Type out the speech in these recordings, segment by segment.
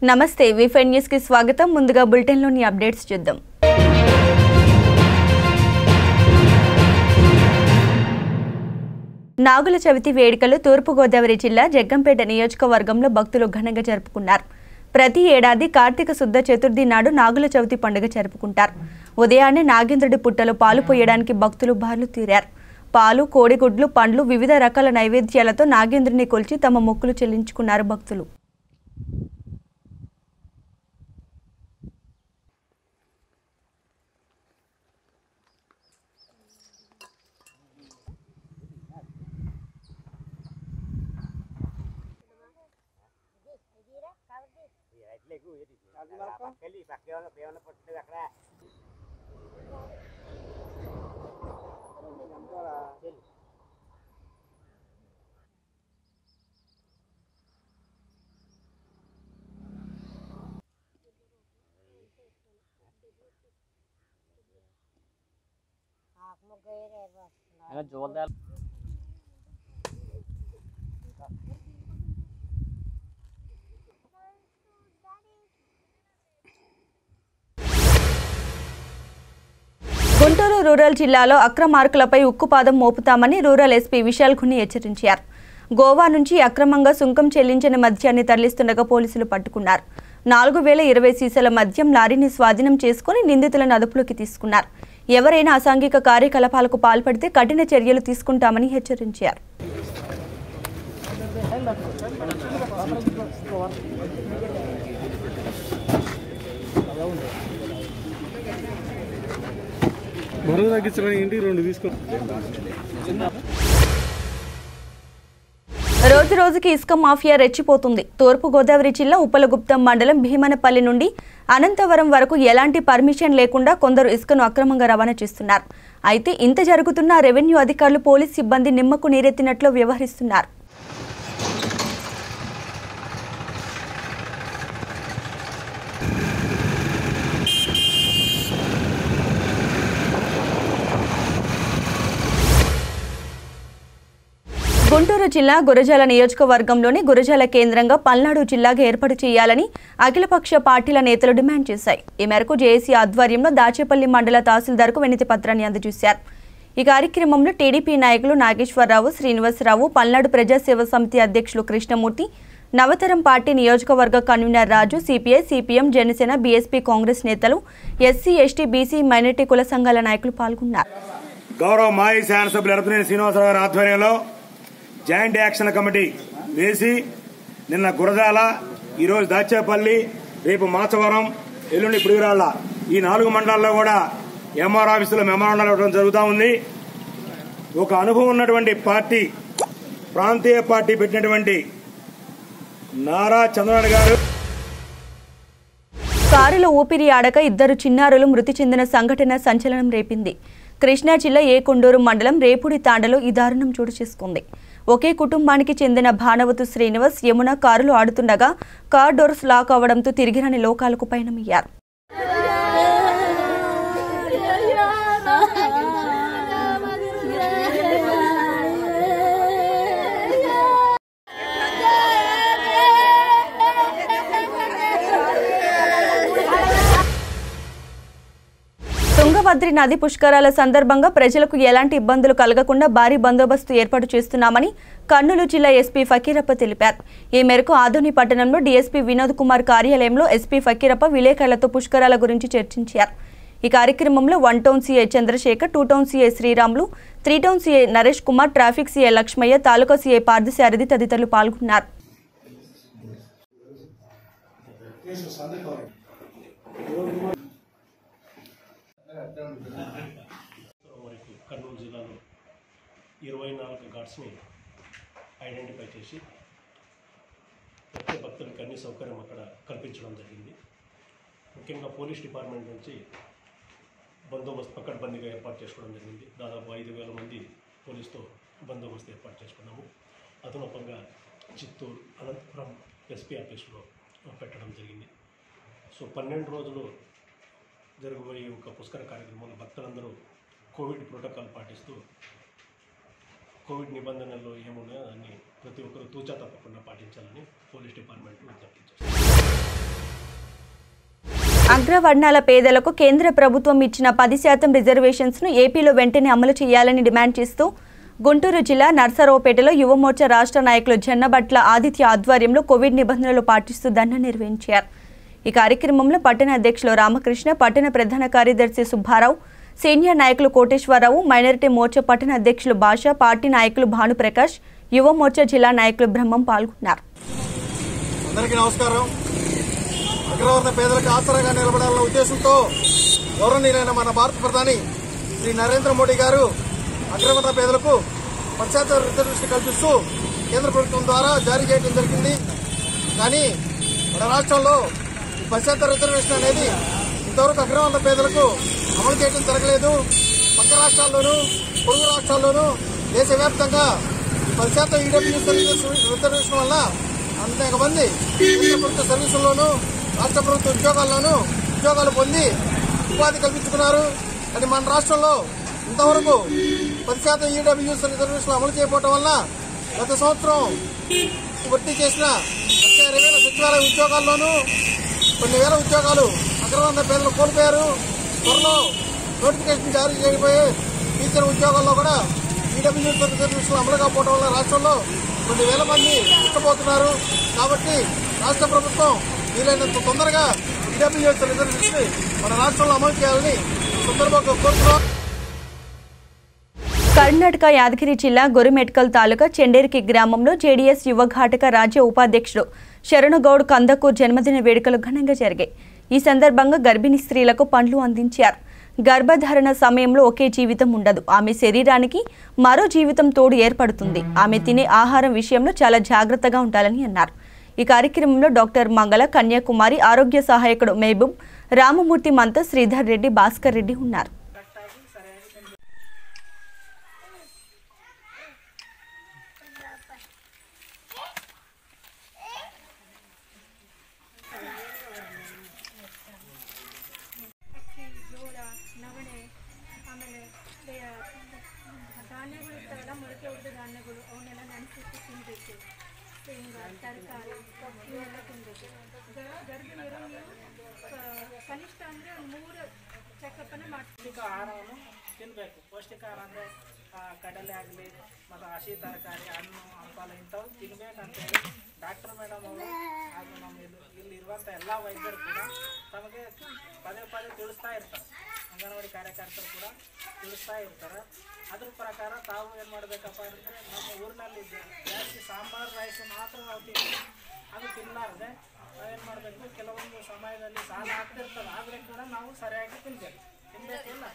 నమస్తే Wi-Fi news కి స్వాగతం ముందుగా బులెటిన్లోని అప్డేట్స్ చూద్దాం నాగుల చవితి వేడుకలు తూర్పుగోదావరి జిల్లా జగ్గంపేట నియోజకవర్గంలో భక్తులు ఘనంగా జరుపుకున్నారు ప్రతి ఏడాది కార్తీక శుద్ధ చతుర్థి నాడు నాగుల చవితి పండుగ జరుపుకుంటారు ఉదయాన్నే నాగేంద్రుడి పుట్టలో పాలు పోయడానికి భక్తులు బార్లు తీరారు పాలు కోడిగుడ్లు పండ్లు వివిధ రకాల నైవేద్యాలతో నాగేంద్రుని కొలిచి తమ మొక్కులు చెల్లించుకున్నారు భక్తులు అయినా జోల్దాల్ గుంటూరు రూరల్ జిల్లాలో అక్రమార్కులపై ఉక్కుపాదం మోపుతామని రూరల్ ఎస్పీ విశాల్ ఖుని హెచ్చరించారు గోవా నుంచి అక్రమంగా సుంకం చెల్లించిన మద్యాన్ని తరలిస్తుండగా పోలీసులు పట్టుకున్నారు నాలుగు వేల ఇరవై సీసాల మద్యం లారీని స్వాధీనం చేసుకుని నిందితులను అదుపులోకి తీసుకున్నారు ఎవరైనా అసాంఘిక కార్యకలాపాలకు పాల్పడితే కఠిన చర్యలు తీసుకుంటామని హెచ్చరించారు బరువు తగ్గించడానికి ఇంటికి రెండు తీసుకో రోజు రోజుకి ఇసుక మాఫియా రెచ్చిపోతుంది తూర్పు గోదావరి జిల్లా ఉప్పలగుప్తం మండలం భీమనపల్లి నుండి అనంతవరం వరకు ఎలాంటి పర్మిషన్ లేకుండా కొందరు ఇసుకను అక్రమంగా రవాణా చేస్తున్నారు అయితే ఇంత జరుగుతున్నా రెవెన్యూ అధికారులు పోలీస్ సిబ్బంది నిమ్మకు నీరెత్తినట్లు వ్యవహరిస్తున్నారు గుంటూరు జిల్లా గురజాల నియోజకవర్గంలోని గురజాల కేంద్రంగా పల్నాడు జిల్లాగా ఏర్పాటు చేయాలని అఖిలపక్ష పార్టీల నేతలు డిమాండ్ చేశాయి ఈ మేరకు జేఏసీ ఆధ్వర్యంలో దాచేపల్లి మండల తహసీల్దార్కు వినతి పత్రాన్ని అందజేశారు ఈ కార్యక్రమంలో టీడీపీ నాయకులు నాగేశ్వరరావు శ్రీనివాసరావు పల్నాడు ప్రజాసేవ సమితి అధ్యక్షులు కృష్ణమూర్తి నవతరం పార్టీ నియోజకవర్గ convener Raju CPI CPM Janasena BSP Congress నేతలు ఎస్సీ ఎస్టీ బీసీ మైనార్టీ కుల సంఘాల నాయకులు పాల్గొన్నారు గౌరవ మాజీ శాసనసభ్యులు ఎరపనేని శ్రీనివాసరావు గారి ఆధ్వర్యంలో జాయింట్ యాక్షన్ కమిటీ వేసి నిన్న గురజాల ఈరోజు దాచేపల్లి రేపు మాచవరం ఎల్లుండి పుడిగిరాళ్ళ ఈ నాలుగు మండలాల్లో కూడా ఎంఆర్ ఆఫీసులో మెమోరాండాలు ఇవ్వడం జరుగుతూ ఉంది ఒక అనుభవం ఉన్నటువంటి పార్టీ ప్రాంతీయ పార్టీ పెట్టినటువంటి నారా చంద్రబాబు గారు కారులో ఊపిరి ఆడక ఇద్దరు చిన్నారులు మృతి చెందిన సంఘటన సంచలనం రేపింది కృష్ణా జిల్లా ఏకొండూరు మండలం రేపుడి తాండలో ఈ దారుణం చోటు చేసుకుంది ఒకే కుటుంబానికి చెందిన భానవతు శ్రీనివాస్ యమున కారులో ఆడుతుండగా కార్ డోర్స్ లాక్ అవడంతో తిరిగిరాని లోకాలకు పయనమయ్యారు తుంగభద్రి నది పుష్కరాల సందర్భంగా ప్రజలకు ఎలాంటి ఇబ్బందులు కలగకుండా భారీ బందోబస్తు ఏర్పాటు చేస్తున్నామని కర్నూలు జిల్లా ఎస్పీ ఫకీరప్ప తెలిపారు ఈ మేరకు ఆదోని పట్టణంలో డీఎస్పీ వినోద్ కుమార్ కార్యాలయంలో ఎస్పీ ఫకీరప్ప విలేకరులతో పుష్కరాల గురించి చర్చించారు ఈ కార్యక్రమంలో one town CI Chandrasekhar two town CI Sriramulu three town CI Naresh Kumar traffic CI Lakshmaiah taluka CI Parthasarathy తదితరులు పాల్గొన్నారు వరకు కర్నూలు జిల్లాలో ఇరవై నాలుగు ఘాట్స్ని ఐడెంటిఫై చేసి వచ్చే భక్తులకు అన్ని సౌకర్యం అక్కడ కల్పించడం జరిగింది ముఖ్యంగా పోలీస్ డిపార్ట్మెంట్ నుంచి బందోబస్తు పకడ్బందీగా ఏర్పాటు చేసుకోవడం జరిగింది దాదాపు ఐదు వేల మంది పోలీసుతో బందోబస్తు ఏర్పాటు చేసుకున్నాము అదనపంగా చిత్తూరు అనంతపురం ఎస్పీ ఆఫీసులో పెట్టడం జరిగింది సో పన్నెండు రోజులు జరగబోయే ఒక పుష్కర కార్యక్రమంలో భక్తులందరూ కోవిడ్ ప్రోటోకాల్ పాటిస్తూ కోవిడ్ నిబంధనల్లో ఏమున్నాయో దాన్ని ప్రతి ఒక్కరూ తూచా తప్పకుండా పాటించాలని పోలీస్ డిపార్ట్మెంట్ విజ్ఞప్తి చేస్తుంది అగ్రవర్ణాల పేదలకు కేంద్ర ప్రభుత్వం ఇచ్చిన పది శాతం రిజర్వేషన్స్ను ఏపీలో వెంటనే అమలు చేయాలని డిమాండ్ చేస్తూ గుంటూరు జిల్లా నర్సరావుపేటలో యువమోర్చా రాష్ట్ర నాయకులు జన్నబట్ల ఆదిత్య ఆధ్వర్యంలో కోవిడ్ నిబంధనలు పాటిస్తూ ధర్నా నిర్వహించారు ఈ కార్యక్రమంలో పట్టణ అధ్యక్షులు రామకృష్ణ పట్టణ ప్రధాన కార్యదర్శి సుబ్బారావు సీనియర్ నాయకులు కోటేశ్వరరావు మైనారిటీ మోర్చా పట్టణ అధ్యక్షులు భాష పార్టీ నాయకులు భానుప్రకాష్ యువ మోర్చా జిల్లా నాయకులు బ్రహ్మం పాల్గొన్నారు అందరికీ నమస్కారం అగ్రవర్ణ పేదలకు ఆసరాగా నిలబడాలన్న ఉద్దేశంతో గౌరవనీయులైన మన భారత ప్రధాని శ్రీ నరేంద్ర మోడీ గారు అగ్రవర్ణ పేదలకు పశ్చాత్త రిజర్వేషన్ కల్పిస్తూ కేంద్ర ప్రభుత్వం ద్వారా జారీ చేయడం జరిగింది కానీ మన రాష్ట్రంలో ఈ పశ్చాత్త రిజర్వేషన్ అనేది ఇంతవరకు అగ్రవర్ణ పేదలకు అమలు చేయడం జరగలేదు పక్క రాష్ట్రాల్లోనూ పొరుగు రాష్ట్రాల్లోనూ దేశవ్యాప్తంగా ఈ పశ్చాత్త ఈడబ్ల్యూఎస్ రిజర్వేషన్ వల్ల అనేక మంది కేంద్ర ప్రభుత్వ సర్వీసుల్లోనూ రాష్ట్ర ప్రభుత్వ ఉద్యోగాల్లోనూ ఉద్యోగాలు పొంది ఉపాధి కల్పించుకున్నారు కానీ మన రాష్ట్రంలో ఇంతవరకు పది శాతం ఈడబ్ల్యూఎస్ రిజర్వేషన్ అమలు చేయకపోవడం వల్ల గత సంవత్సరం భర్తీ చేసిన ముప్పై ఇరవై వేల సచివాలయ ఉద్యోగాల్లోనూ కొన్ని వేల ఉద్యోగాలు అగ్రవర్ణ పేదలు కోల్పోయారు త్వరలో నోటిఫికేషన్ జారీ చేయబోయే టీచర్ ఉద్యోగాల్లో కూడా ఈడబ్ల్యూఎస్ రిజర్వేషన్ అమలు కాకపోవడం వల్ల రాష్ట్రంలో కొన్ని వేల మంది నష్టపోతున్నారు కాబట్టి రాష్ట్ర ప్రభుత్వం వీలైనంత తొందరగా ఈడబ్ల్యూఎస్ రిజర్వేషన్ మన రాష్ట్రంలో అమలు చేయాలని ఈ సందర్భంగా కోరుతున్నాం కర్ణాటక యాదగిరి జిల్లా గొరిమెట్కల్ తాలూకా చెండేరికి గ్రామంలో జేడీఎస్ యువ ఘాటక రాజ్య ఉపాధ్యక్షుడు శరణగౌడ్ కందకూర్ జన్మదిన వేడుకలు ఘనంగా జరిగాయి ఈ సందర్భంగా గర్భిణీ స్త్రీలకు పండ్లు అందించారు గర్భధారణ సమయంలో ఒకే జీవితం ఉండదు ఆమె శరీరానికి మరో జీవితం తోడు ఏర్పడుతుంది ఆమె తినే ఆహారం విషయంలో చాలా జాగ్రత్తగా ఉండాలని అన్నారు ఈ కార్యక్రమంలో డాక్టర్ మంగళ కన్యాకుమారి ఆరోగ్య సహాయకుడు మహబూబ్ రామమూర్తి మంత శ్రీధర్ రెడ్డి భాస్కర్ రెడ్డి ఉన్నారు ಅಕ್ಕಿ ಜೋಳ ನವಣೆ ಆಮೇಲೆ ಬೆ- ಧಾನ್ಯಗಳು ಇರ್ತಾವಲ್ಲ ಮೊಳಕೆ ಹೊಡೆದ ಧಾನ್ಯಗಳು ಅವನ್ನೆಲ್ಲ ನೆನೆಸಿಟ್ಟು ತಿನ್ನಬೇಕು ಶೇಂಗಾ ತರಕಾರಿ ಇವೆಲ್ಲ ತಿನ್ನಬೇಕು ಗರ್ಭಿಣಿಯರು ನೀವು ಕ- ಕನಿಷ್ಠ ಅಂದರೆ ಒಂದು ಮೂರು ಚೆಕಪ್ಪನ್ನು ಮಾಡ್ತೀವಿ ಪೌಷ್ಟಿಕ ಆಹಾರವನ್ನು ತಿನ್ನಬೇಕು ಪೌಷ್ಟಿಕ ಆಹಾರ ಅಂದರೆ ಕಡಲೆ ಆಗಲಿ ಮತ್ತು ಹಸಿ ತರಕಾರಿ ಹಣ್ಣು ಹಂಪಲ ಇಂಥವು ತಿನ್ಬೇಕಂತೇಳಿ ಡಾಕ್ಟರ್ ಮೇಡಮ್ ಅವರು ಹಾಗೂ ನಮ್ಮ ಇಲ್ಲಿ ಇಲ್ಲಿ ಇರುವಂಥ ಎಲ್ಲ ವೈದ್ಯರು ಕೂಡ ತಮಗೆ ಪದೇ ಪದೇ ತಿಳಿಸ್ತಾ ಇರ್ತಾರೆ ಅಂಗನವಾಡಿ ಕಾರ್ಯಕರ್ತರು ಕೂಡ ತಿಳಿಸ್ತಾ ಇರ್ತಾರೆ ಅದ್ರ ಪ್ರಕಾರ ತಾವು ಏನು ಮಾಡಬೇಕಪ್ಪ ಅಂದರೆ ನಮ್ಮ ಊರಿನಲ್ಲಿ ಜಾಸ್ತಿ ಸಾಂಬಾರು ರೈಸ್ ಮಾತ್ರ ನಾವು ತಿನ್ನಿ ಅದು ತಿನ್ನಲಾರ್ದೆ ನಾವೇನು ಮಾಡಬೇಕು ಕೆಲವೊಂದು ಸಮಯದಲ್ಲಿ ಸಾಲ ಆಗ್ತಿರ್ತದೆ ಆದರೆ ಕೂಡ ನಾವು ಸರಿಯಾಗಿ ತಿನ್ಬೇಕು ತಿನ್ಬೇಕಿಲ್ಲ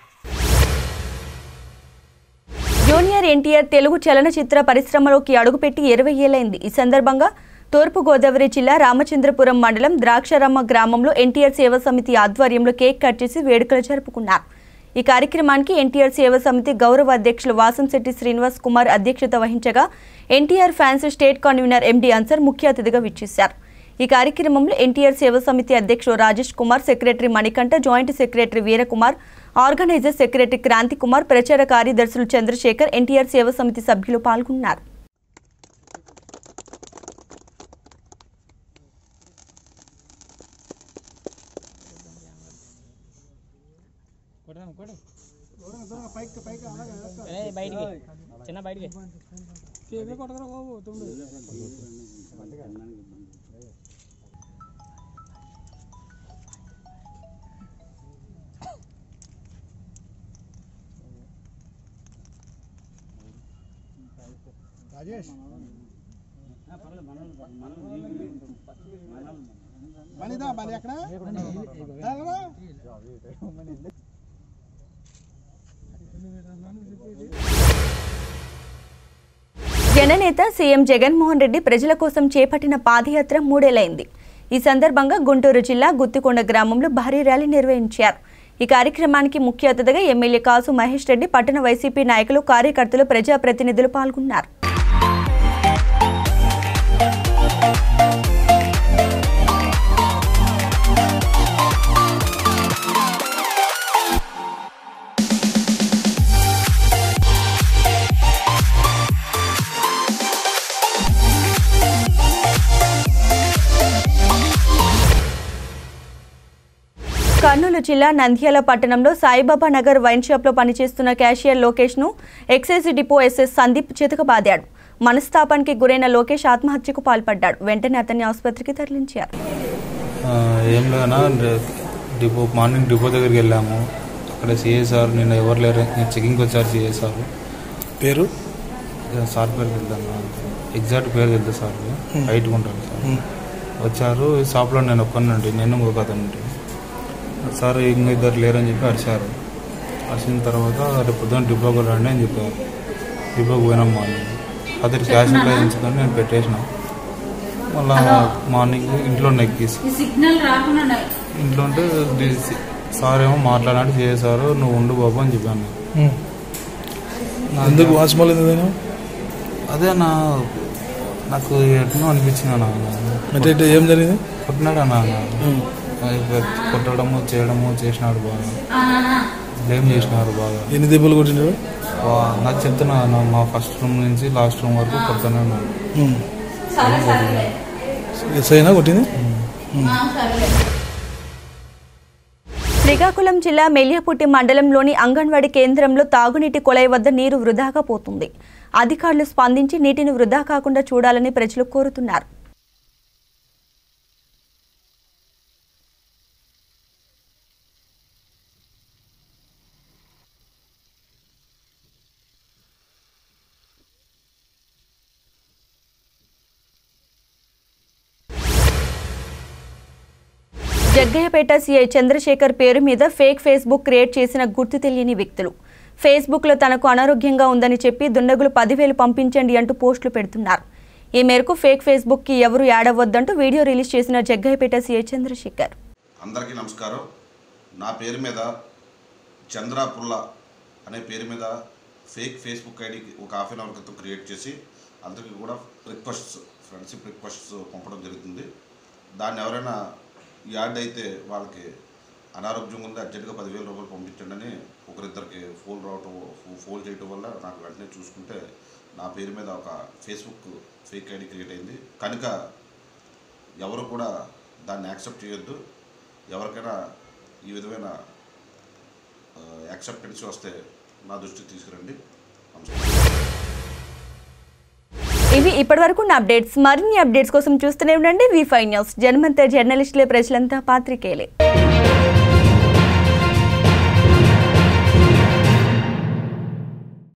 జూనియర్ ఎన్టీఆర్ తెలుగు చలనచిత్ర పరిశ్రమలోకి అడుగుపెట్టి ఇరవై ఏళ్లైంది ఈ సందర్భంగా తూర్పుగోదావరి జిల్లా రామచంద్రపురం మండలం ద్రాక్షరమ్మ గ్రామంలో ఎన్టీఆర్ సేవా సమితి ఆధ్వర్యంలో కేక్ కట్ చేసి వేడుకలు జరుపుకున్నారు ఈ కార్యక్రమానికి ఎన్టీఆర్ సేవా సమితి గౌరవ అధ్యక్షులు వాసంశెట్టి శ్రీనివాస్ కుమార్ అధ్యక్షత వహించగా NTR fans state convener MD Ansar ముఖ్య అతిథిగా విచ్చేశారు ఈ కార్యక్రమంలో ఎన్టీఆర్ సేవా సమితి అధ్యక్షుడు Rajesh Kumar secretary Manikanta joint secretary Veerakumar organizer secretary Kranthi Kumar ప్రచార కార్యదర్శులు చంద్రశేఖర్ ఎన్టీఆర్ సేవా సమితి సభ్యులు పాల్గొన్నారు బయటికి చిన్న బయటికి జననేత సీఎం జగన్మోహన్ రెడ్డి ప్రజల కోసం చేపట్టిన పాదయాత్ర మూడేళ్లైంది ఈ సందర్భంగా గుంటూరు జిల్లా గుత్తికొండ గ్రామంలో భారీ ర్యాలీ నిర్వహించారు ఈ కార్యక్రమానికి ముఖ్య అతిథిగా ఎమ్మెల్యే కాసు మహేష్ రెడ్డి పట్టణ వైసీపీ నాయకులు కార్యకర్తలు ప్రజాప్రతినిధులు పాల్గొన్నారు కర్నూలు జిల్లా నంద్యాల పట్టణంలో సాయిబాబా నగర్ వైన్ షాప్లో పనిచేస్తున్న క్యాషియర్ లోకేష్ను ఎక్సైజ్ డిపో ఎస్ఎస్ సందీప్ చితకబాదాడు మనస్తాపానికి గురైన లోకేష్ ఆత్మహత్యకు పాల్పడ్డాడు వెంటనే అతన్ని ఆసుపత్రికి తరలించారు ఆ, ఏం లేదన్నా రే- డిపో మార్నింగ్ డిపో దగ్గరికి వెళ్ళాము అక్కడ సిఏ సార్ నిన్న ఎవరు లేరు నేను చెకింగ్కి వచ్చారు సిఏ సార్ పేరు సార్ పేరు తెలుదన్నా ఎగ్జాక్ట్ పేరు తెలుదు సార్ హైట్గా ఉంటాను సార్ వచ్చారు షాప్లో నేను ఒక్కనండి నేను ఒక అతను ఉంటే సార్ ఇంకా ఇద్దరు లేరని చెప్పి అరిచారు అరిచిన తర్వాత రేపు పొద్దున్న డిపోకి రండి అని చెప్పారు డిపోకి పోయినాం మార్నింగ్ అతని క్యాష్ ఇంట్లో ఎంచుకొని నేను పెట్టేసిన మళ్ళా మార్నింగ్ ఇంట్లో నెక్కేసి సిగ్నల్ రాకుండా ఇంట్లో ఉంటే డి- సార్ ఏమో మాట్లాడినట్టు చేశారు నువ్వు ఉండు బాబు అని చెప్పాను నేను. ఎందుకు వాచ్మాల్ ఎందుకు పోయినావు? అదే నా నాకు ఎట్నో అనిపించింది అన్న అంటే ఇటు ఏం జరిగింది కొట్టినాడు అన్న కొట్టడము చేయడము చేసినాడు బాగా బ్లేమ్ చేసినారు బాగా ఎన్ని దెబ్బలు కొట్టినాడు వా- నాకు చెప్తున్నా అన్న, మా ఫస్ట్ రూమ్ నుంచి లాస్ట్ రూమ్ వరకు కొడుతూనే ఉన్నాడు ఎస్ఐనా కొట్టింది శ్రీకాకుళం జిల్లా మెల్లియపుట్టి మండలంలోని అంగన్వాడీ కేంద్రంలో తాగునీటి కొలాయి వద్ద నీరు వృధాగా పోతుంది అధికారులు స్పందించి నీటిని వృధా కాకుండా చూడాలని ప్రజలు కోరుతున్నారు జగ్గయ్యపేట సీఐ చంద్రశేఖర్ పేరు మీద ఫేక్ ఫేస్బుక్ క్రియేట్ చేసిన గుర్తు తెలియని వ్యక్తులు ఫేస్బుక్లో తనకు అనారోగ్యంగా ఉందని చెప్పి దుండగులు పదివేలు పంపించండి అంటూ పోస్టులు పెడుతున్నారు ఈ మేరకు ఫేక్ ఫేస్బుక్కి ఎవరు యాడ్ అవ్వద్దంటూ వీడియో రిలీజ్ చేసిన జగ్గయ్యపేట సీఐ చంద్రశేఖర్ అందరికీ నమస్కారం నా పేరు మీద చంద్రాపుల్ల అనే పేరు మీద ఫేక్ ఫేస్బుక్ ఐడి ఒక హాఫ్ అన్ అవర్ క్రితం క్రియేట్ చేసి అందరికీ కూడా రిక్వెస్ట్స్ ఫ్రెండ్షిప్ రిక్వెస్ట్స్ పంపడం జరుగుతుంది దాన్ని ఎవరైనా యాడ్ అయితే వాళ్ళకి అనారోగ్యం ఉంది అర్జెంటుగా పదివేల రూపాయలు పంపించండి అని ఒకరిద్దరికి ఫోన్ రావటం ఫోన్ చేయటం వల్ల నాకు వెంటనే చూసుకుంటే నా పేరు మీద ఒక ఫేస్బుక్ ఫేక్ ఐడి క్రియేట్ అయింది కనుక ఎవరు కూడా దాన్ని యాక్సెప్ట్ చేయొద్దు ఎవరికైనా ఈ విధమైన యాక్సెప్టెన్స్ వస్తే నా దృష్టికి తీసుకురండి నమస్కారం ఇవి ఇప్పటివరకు నా అప్డేట్స్ మరిన్ని అప్డేట్స్ కోసం చూస్తూనే ఉండండి వి ఫైవ్ న్యూస్ జన్మంతా జర్నలిస్టులే ప్రజలంతా పాత్రికేయులే